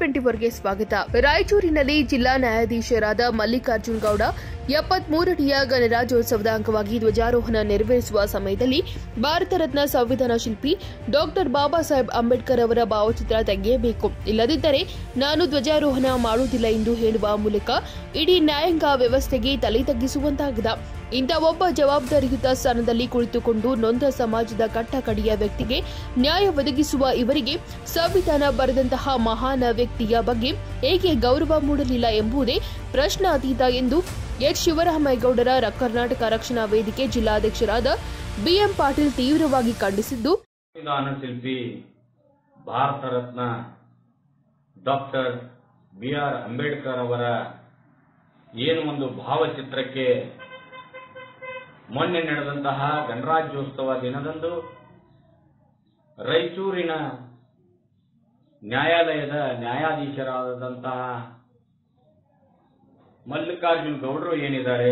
twenty ಫೋರ್ಗೆ ಸ್ವಾಗತ ರಾಯಚೂರಿನಲ್ಲಿ ಜಿಲ್ಲಾ ನ್ಯಾಯಾಧೀಶರಾದ ಮಲ್ಲಿಕಾರ್ಜುನ್ ಗೌಡ ಎಪ್ಪತ್ಮೂರನೆಯ ಗಣರಾಜ್ಯೋತ್ಸವದ ಅಂಗವಾಗಿ ಧ್ವಜಾರೋಹಣ ನೆರವೇರಿಸುವ ಸಮಯದಲ್ಲಿ ಭಾರತ ರತ್ನ ಸಂವಿಧಾನ ಶಿಲ್ಪಿ ಡಾಕ್ಟರ್ ಬಾಬಾ ಸಾಹೇಬ್ ಅಂಬೇಡ್ಕರ್ ಅವರ ಭಾವಚಿತ್ರ ತೆಗೆಯಬೇಕು ಇಲ್ಲದಿದ್ದರೆ ನಾನು ಧ್ವಜಾರೋಹಣ ಮಾಡುವುದಿಲ್ಲ ಎಂದು ಹೇಳುವ ಮೂಲಕ ಇಡೀ ನ್ಯಾಯಾಂಗ ವ್ಯವಸ್ಥೆಗೆ ತಲೆ ತಗ್ಗಿಸುವಂತಾಗಿದೆ ಇಂಥ ಒಬ್ಬ ಜವಾಬ್ದಾರಿಯುತ ಸ್ಥಾನದಲ್ಲಿ ಕುಳಿತುಕೊಂಡು ನೊಂದ ಸಮಾಜದ ಕಟ್ಟಕಡೆಯ ವ್ಯಕ್ತಿಗೆ ನ್ಯಾಯ ಒದಗಿಸುವ ಇವರಿಗೆ ಸಂವಿಧಾನ ಬರೆದಂತಹ ಮಹಾನ್ ವ್ಯಕ್ತಿಯ ಬಗ್ಗೆ ಏಕೆ ಗೌರವ ಮೂಡಲಿಲ್ಲ ಎಂಬುದೇ ಪ್ರಶ್ನಾತೀತ ಎಂದು ಎಚ್ ಶಿವರಾಮೇಗೌಡರ ರ- ಕರ್ನಾಟಕ ರಕ್ಷಣಾ ವೇದಿಕೆ ಜಿಲ್ಲಾಧ್ಯಕ್ಷರಾದ ಬಿಎಂ ಪಾಟೀಲ್ ತೀವ್ರವಾಗಿ ಖಂಡಿಸಿದ್ದು ಸಂವಿಧಾನ ಶಿಲ್ಪಿ Bharat Ratna doctor B R Ambedkar ಅವರ ಏನು ಒಂದು ಭಾವಚಿತ್ರಕ್ಕೆ ಮೊನ್ನೆ ನಡೆದಂತಹ ಗಣರಾಜ್ಯೋತ್ಸವ ದಿನದಂದು ರಾಯಚೂರಿನ ನ್ಯಾಯಾಲಯದ ನ್ಯಾಯಾಧೀಶರಾದಂತಹ ಮಲ್ಲಿಕಾರ್ಜುನ್ ಗೌಡರು ಏನಿದ್ದಾರೆ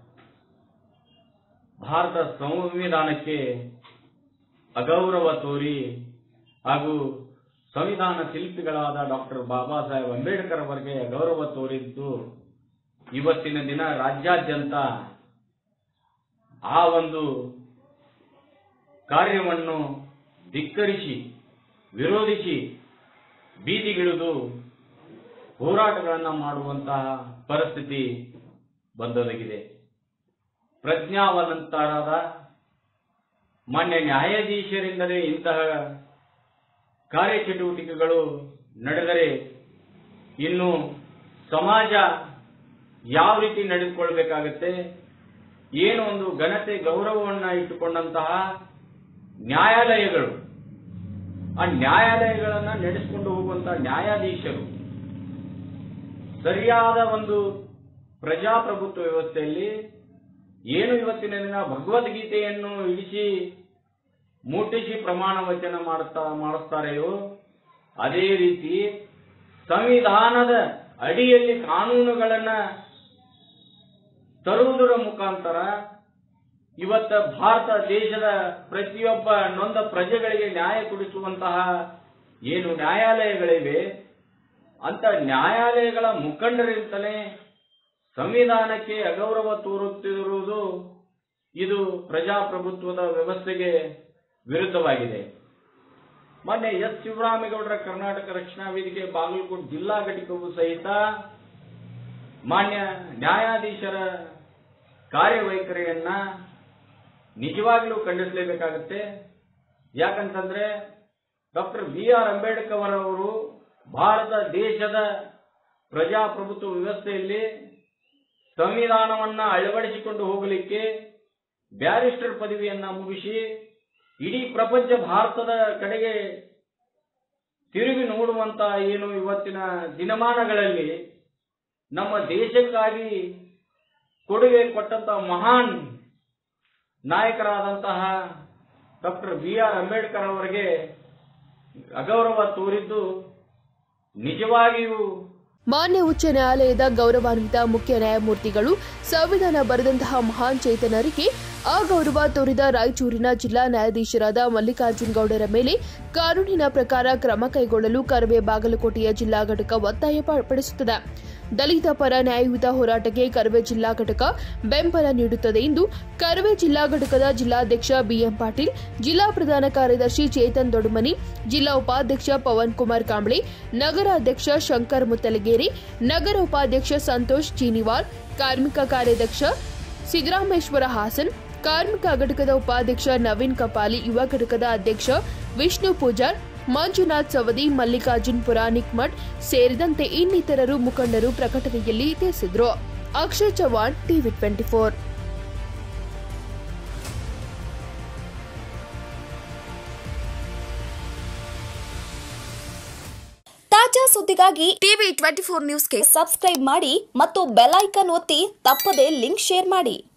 ಭಾರತ ಸಂವಿಧಾನಕ್ಕೆ ಅಗೌರವ ತೋರಿ ಹಾಗೂ ಸಂವಿಧಾನ ಶಿಲ್ಪಿಗಳಾದ ಡಾಕ್ಟರ್ ಬಾಬಾ ಸಾಹೇಬ್ ಅಂಬೇಡ್ಕರ್ ಅವರಿಗೆ ಅಗೌರವ ತೋರಿದ್ದು ಇವತ್ತಿನ ದಿನ ರಾಜ್ಯಾದ್ಯಂತ ಆ ಒಂದು ಕಾರ್ಯವನ್ನು ಧಿಕ್ಕರಿಸಿ ವಿರೋಧಿಸಿ ಬೀದಿಗಿಳಿದು ಹೋರಾಟಗಳನ್ನು ಮಾಡುವಂತಹ ಪರಿಸ್ಥಿತಿ ಬಂದೊದಗಿದೆ ಪ್ರಜ್ಞಾವಂತರಾದ ಮಾನ್ಯ ನ್ಯಾಯಾಧೀಶರಿಂದಲೇ ಇಂತಹ ಕಾರ್ಯಚಟುವಟಿಕೆಗಳು ನಡೆದರೆ ಇನ್ನು ಸಮಾಜ ಯಾವ ರೀತಿ ನಡೆದುಕೊಳ್ಬೇಕಾಗತ್ತೆ ಏನು ಒಂದು ಘನತೆ ಗೌರವವನ್ನ ಇಟ್ಟುಕೊಂಡಂತಹ ನ್ಯಾಯಾಲಯಗಳು ಆ ನ್ಯಾಯಾಲಯಗಳನ್ನ ನಡೆಸಿಕೊಂಡು ಹೋಗುವಂತಹ ನ್ಯಾಯಾಧೀಶರು ಸರಿಯಾದ ಒಂದು ಪ್ರಜಾಪ್ರಭುತ್ವ ವ್ಯವಸ್ಥೆಯಲ್ಲಿ ಏನು ಇವತ್ತಿನ ದಿನ ಭಗವದ್ಗೀತೆಯನ್ನು ಇಳಿಸಿ ಮುಟ್ಟಿಸಿ ಪ್ರಮಾಣ ವಚನ ಮಾಡುತ್ತಾ ಮಾಡಿಸ್ತಾರೆಯೋ ಅದೇ ರೀತಿ ಸಂವಿಧಾನದ ಅಡಿಯಲ್ಲಿ ಕಾನೂನುಗಳನ್ನ ತರುವುದರ ಮುಖಾಂತರ ಇವತ್ತ ಭಾರತ ದೇಶದ ಪ್ರತಿಯೊಬ್ಬ ನೊಂದ ಪ್ರಜೆಗಳಿಗೆ ನ್ಯಾಯ ಕೊಡಿಸುವಂತಹ ಏನು ನ್ಯಾಯಾಲಯಗಳಿವೆ ಅಂತ ನ್ಯಾಯಾಲಯಗಳ ಮುಖಂಡರಿಂದಲೇ ಸಂವಿಧಾನಕ್ಕೆ ಅಗೌರವ ತೋರುತ್ತಿರುವುದು ಇದು ಪ್ರಜಾಪ್ರಭುತ್ವದ ವ್ಯವಸ್ಥೆಗೆ ವಿರುದ್ಧವಾಗಿದೆ ಮೊನ್ನೆ ಎಸ್ ಶಿವರಾಮೇಗೌಡರ ಕರ್ನಾಟಕ ರಕ್ಷಣಾ ವೇದಿಕೆ ಬಾಗಲಕೋಟೆ ಜಿಲ್ಲಾ ಘಟಕವು ಸಹಿತ ಮಾನ್ಯ ನ್ಯಾಯಾಧೀಶರ ಕಾರ್ಯವೈಖರಿಯನ್ನ ನಿಜವಾಗ್ಲೂ ಖಂಡಿಸಲೇಬೇಕಾಗುತ್ತೆ ಯಾಕಂತಂದ್ರೆ ಡಾಕ್ಟರ್ ಬಿ ಆರ್ ಅಂಬೇಡ್ಕರ್ ಅವರು ಭಾರತ ದೇಶದ ಪ್ರಜಾಪ್ರಭುತ್ವ ವ್ಯವಸ್ಥೆಯಲ್ಲಿ ಸಂವಿಧಾನವನ್ನ ಅಳವಡಿಸಿಕೊಂಡು ಹೋಗಲಿಕ್ಕೆ ಬ್ಯಾರಿಸ್ಟರ್ ಪದವಿಯನ್ನ ಮುಗಿಸಿ ಇಡೀ ಪ್ರಪಂಚ ಭಾರತದ ಕಡೆಗೆ ತಿರುಗಿ ನೋಡುವಂತ ಏನು ಇವತ್ತಿನ ದಿನಮಾನಗಳಲ್ಲಿ ನಮ್ಮ ದೇಶಕ್ಕಾಗಿ ಕೊಡುಗೆ ಕೊಟ್ಟಂತಹ ಮಹಾನ್ ನಾಯಕರಾದಂತಹ ಡಾಕ್ಟರ್ ಬಿ ಆರ್ ಅಂಬೇಡ್ಕರ್ ಅವರಿಗೆ ಅಗೌರವ ತೋರಿದ್ದು ನಿಜವಾಗಿಯೂ ಮಾನ್ಯ ಉಚ್ಚ ನ್ಯಾಯಾಲಯದ ಗೌರವಾನ್ವಿತ ಮುಖ್ಯ ನ್ಯಾಯಮೂರ್ತಿಗಳು ಸಂವಿಧಾನ ಬರೆದಂತಹ ಮಹಾನ್ ಚೇತನರಿಗೆ ಆ ಗೌರವ ತೋರಿದ ರಾಯಚೂರಿನ ಜಿಲ್ಲಾ ನ್ಯಾಯಾಧೀಶರಾದ ಮಲ್ಲಿಕಾರ್ಜುನ್ ಗೌಡರ ಮೇಲೆ ಕಾನೂನಿನ ಪ್ರಕಾರ ಕ್ರಮ ಕೈಗೊಳ್ಳಲು ಕರವೇ ಬಾಗಲಕೋಟೆಯ ಜಿಲ್ಲಾ ಘಟಕ ಒತ್ತಾಯ ಪ- ಪಡಿಸುತ್ತದೆ ದಲಿತ ಪರ ನ್ಯಾಯಯುತ ಹೋರಾಟಕ್ಕೆ ಕರವೇ ಜಿಲ್ಲಾ ಘಟಕ ಬೆಂಬಲ ನೀಡುತ್ತದೆ ಎಂದು ಕರವೇ ಜಿಲ್ಲಾ ಘಟಕದ ಜಿಲ್ಲಾಧ್ಯಕ್ಷ ಬಿಎಂ ಪಾಟೀಲ್ ಜಿಲ್ಲಾ ಪ್ರಧಾನ ಕಾರ್ಯದರ್ಶಿ ಚೇತನ್ ದೊಡ್ಮನಿ ಜಿಲ್ಲಾ ಉಪಾಧ್ಯಕ್ಷ ಪವನ್ ಕುಮಾರ್ ಕಾಂಬ್ಳೆ ನಗರ ಅಧ್ಯಕ್ಷ ಶಂಕರ್ ಮುತ್ತಲಗೇರಿ ನಗರ ಉಪಾಧ್ಯಕ್ಷ ಸಂತೋಷ್ ಚೀನಿವಾಲ್ ಕಾರ್ಮಿಕ ಕಾರ್ಯಾಧ್ಯಕ್ಷ ಸಿದ್ದರಾಮೇಶ್ವರ ಹಾಸನ್ ಕಾರ್ಮಿಕ ಘಟಕದ ಉಪಾಧ್ಯಕ್ಷ ನವೀನ್ ಕಪಾಲಿ ಯುವ ಘಟಕದ ಅಧ್ಯಕ್ಷ ವಿಷ್ಣು ಪೂಜಾರ್ ಮಂಜುನಾಥ್ ಸವದಿ ಮಲ್ಲಿಕಾರ್ಜುನ್ ಪುರಾಣಿಕ್ ಮಠ್ ಸೇರಿದಂತೆ ಇನ್ನಿತರರು ಮುಖಂಡರು ಪ್ರಕಟಣೆಯಲ್ಲಿ ತಿಳಿಸಿದ್ರು Akshay Chavan TV twenty four ತಾಜಾ ಸುದ್ದಿಗಾಗಿ ಟಿವಿ ಟ್ವೆಂಟಿ ಫೋರ್ ನ್ಯೂಸ್ಗೆ ಸಬ್ಸ್ಕ್ರೈಬ್ ಮಾಡಿ ಮತ್ತು ಬೆಲ್ ಐಕಾನ್ ಒತ್ತಿ ತಪ್ಪದೇ ಲಿಂಕ್ ಶೇರ್ ಮಾಡಿ